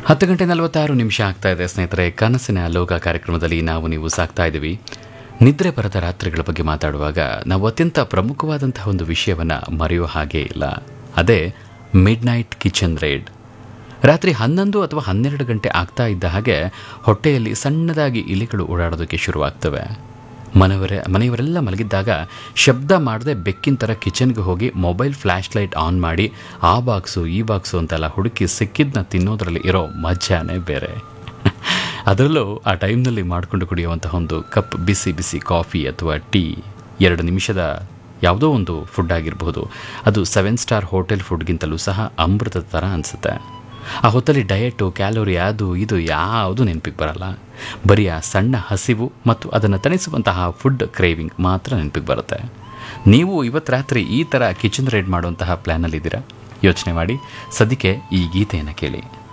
ಹತ್ತು ಗಂಟೆ ನಲವತ್ತಾರು ನಿಮಿಷ ಆಗ್ತಾ ಇದೆ ಸ್ನೇಹಿತರೆ ಕನಸಿನ ಲೋಕ ಕಾರ್ಯಕ್ರಮದಲ್ಲಿ ನಾವು ನೀವು ಸಾಕ್ತಾ ಇದ್ದೀವಿ ನಿದ್ರೆ ಬರದ ರಾತ್ರಿಗಳ ಬಗ್ಗೆ ಮಾತಾಡುವಾಗ ನಾವು ಅತ್ಯಂತ ಪ್ರಮುಖವಾದಂತಹ ಒಂದು ವಿಷಯವನ್ನು ಮರೆಯೋ ಹಾಗೇ ಇಲ್ಲ ಅದೇ ಮಿಡ್ ನೈಟ್ ಕಿಚನ್ ರೇಡ್ ರಾತ್ರಿ ಹನ್ನೊಂದು ಅಥವಾ ಹನ್ನೆರಡು ಗಂಟೆ ಆಗ್ತಾ ಇದ್ದ ಹಾಗೆ ಹೊಟ್ಟೆಯಲ್ಲಿ ಸಣ್ಣದಾಗಿ ಇಲಿಗಳು ಓಡಾಡೋದಕ್ಕೆ ಶುರುವಾಗ್ತವೆ ಮನೆಯವರೇ ಮನೆಯವರೆಲ್ಲ ಮಲಗಿದ್ದಾಗ ಶಬ್ದ ಮಾಡದೆ ಬೆಕ್ಕಿನ ಥರ ಕಿಚನ್ಗೆ ಹೋಗಿ ಮೊಬೈಲ್ ಫ್ಲ್ಯಾಶ್ ಲೈಟ್ ಆನ್ ಮಾಡಿ ಆ ಬಾಕ್ಸು ಈ ಬಾಕ್ಸು ಅಂತೆಲ್ಲ ಹುಡುಕಿ ಸಿಕ್ಕಿದ್ನ ತಿನ್ನೋದ್ರಲ್ಲಿ ಇರೋ ಮಜಾನೇ ಬೇರೆ ಅದರಲ್ಲೂ ಆ ಟೈಮ್ನಲ್ಲಿ ಮಾಡಿಕೊಂಡು ಕುಡಿಯುವಂತಹ ಒಂದು ಕಪ್ ಬಿಸಿ ಬಿಸಿ ಕಾಫಿ ಅಥವಾ ಟೀ ಎರಡು ನಿಮಿಷದ ಯಾವುದೋ ಒಂದು ಫುಡ್ ಆಗಿರಬಹುದು ಅದು ಸೆವೆನ್ ಸ್ಟಾರ್ ಹೋಟೆಲ್ ಫುಡ್ಗಿಂತಲೂ ಸಹ ಅಮೃತದ ಥರ ಅನಿಸುತ್ತೆ ಆ ಹೊತ್ತಲ್ಲಿ ಡಯಟು ಕ್ಯಾಲೋರಿ ಅದು ಇದು ಯಾವುದು ನೆನಪಿಗೆ ಬರಲ್ಲ ಬರೀ ಆ ಸಣ್ಣ ಹಸಿವು ಮತ್ತು ಅದನ್ನು ತಣಿಸುವಂತಹ ಫುಡ್ ಕ್ರೇವಿಂಗ್ ಮಾತ್ರ ನೆನಪಿಗೆ ಬರುತ್ತೆ ನೀವು ಇವತ್ತು ರಾತ್ರಿ ಈ ಥರ ಕಿಚನ್ ರೈಡ್ ಮಾಡುವಂತಹ ಪ್ಲ್ಯಾನಲ್ಲಿದ್ದೀರಾ ಯೋಚನೆ ಮಾಡಿ ಸದ್ಯಕ್ಕೆ ಈ ಗೀತೆಯನ್ನು ಕೇಳಿ